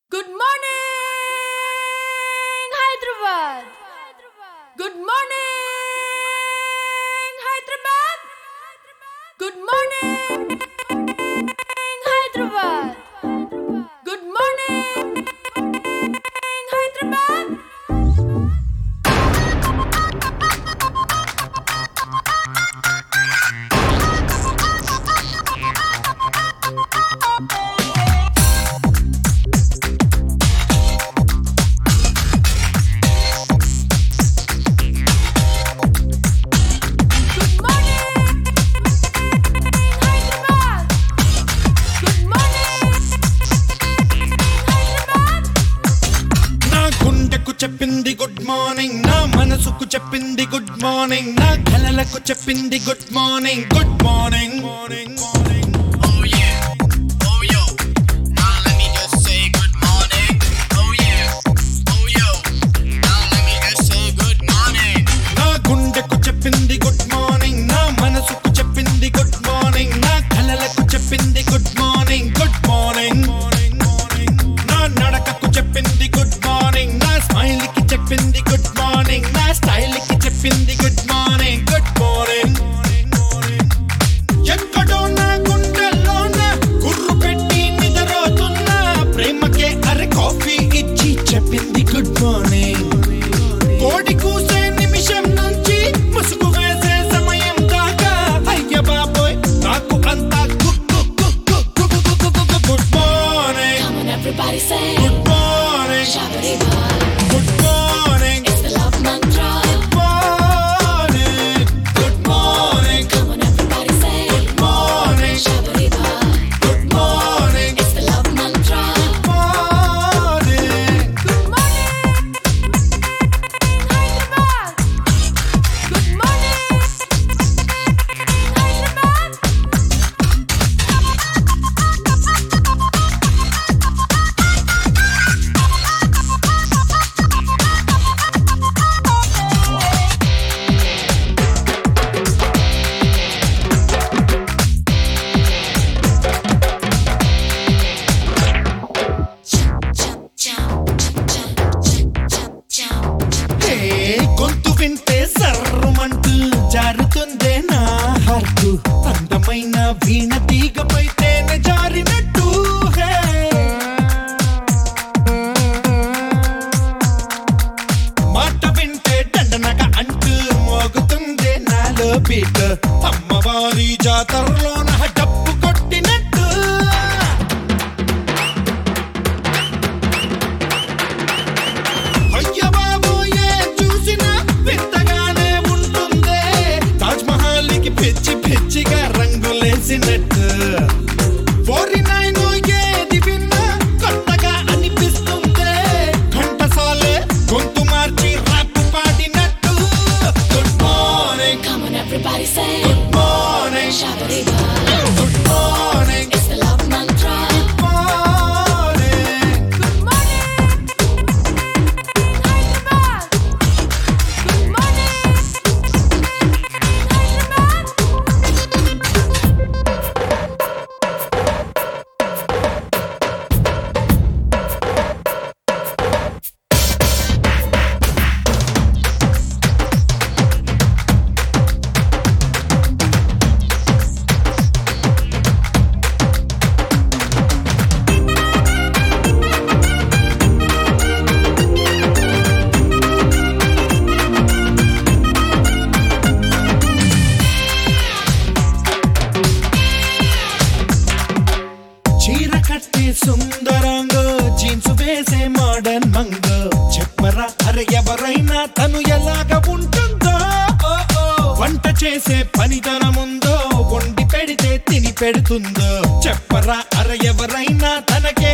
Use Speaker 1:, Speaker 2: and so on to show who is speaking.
Speaker 1: Good morning, Hyderabad. Good morning, Hyderabad. Good morning, Hyderabad. Good morning, Hyderabad. Good morning, Hyderabad. Good morning, Hyderabad.
Speaker 2: నా గుండెకు చెప్పింది good morning నా మనసుకు చెప్పింది good morning నా కలలకు చెప్పింది good morning good morning morning morning
Speaker 3: Oh yeah, oh yo. Now let me just say good morning. Oh yeah, oh yo. Now let me just say good morning.
Speaker 2: నా గుండెకు చెప్పింది good morning నా మనసుకు చెప్పింది good morning నా కలలకు చెప్పింది good morning good morning morning morning నా నడకకు చెప్పింది గుడ్ మార్నింగ్ నా స్మైల్ కి చెప్పింది గుడ్ మార్నింగ్ నా స్టైల్ కి చెప్పింది good morning good morning morning morning ఎక్కడో నా గుండెల్లోన గుర్రు పెట్టి నిద్రపోతున్నా ప్రేమకే అరే కాఫీ ఇచ్చి చెప్పింది గుడ్ మార్నింగ్ కోడి కూసే నిమిషం నుంచి ముసుగు వేసే సమయం దాకా అయ్య బాబోయ్ నాకు అంతా good morning
Speaker 1: Come on, everybody say,
Speaker 2: good morning
Speaker 1: Shabariba.
Speaker 2: Good morning
Speaker 1: It's the love mantra.
Speaker 2: Morning good morning
Speaker 1: Come on, everybody say,
Speaker 2: morning
Speaker 1: Shabariba.
Speaker 2: Good morning
Speaker 1: It's the love mantra.
Speaker 2: Morning
Speaker 1: Good morning, Hyderabad. Good morning, Hyderabad.
Speaker 2: Hey గొంతు వింటే సర్రమంటూ జారుతుందే నా heart అందమైన వీణ తీగపై తేనె జారినట్టు హే మాట వింటే దండనగా అంటూ మోగుతుందే నాలో beat అమ్మవారి జాతరలోన డప్పు కొట్టినట్టు అయ్య బాబోయే చూసినా వింతగానే ఉంటుందే తాజ్ మహల్ కి పిచ్చి పిచ్చిగా రంగులేసినట్టు ఫోర్టీ నైన్ ఏది విన్నా కొత్తగా అనిపిస్తుందే ఘంటసాలే గొంతు మార్చి రాపు పాడినట్టు good morning
Speaker 1: Come on, everybody say,
Speaker 2: good morning
Speaker 1: Shabariba.
Speaker 2: Good morning
Speaker 1: It's the love mantra.
Speaker 2: Morning
Speaker 1: Good morning, Hyderabad. Good morning, Hyderabad.
Speaker 2: చీర కట్టే సుందరాంగ జీన్స్ వేసే మోడర్న్ మంగ చెప్పరా అరే ఎవరైనా తను ఎలాగ ఉంటుందో ఓ, ఓ. వంట చేసే పనితనముందో వండి పెడితే తిని పెడుతుందో చెప్పరా అరే ఎవరైనా తనకే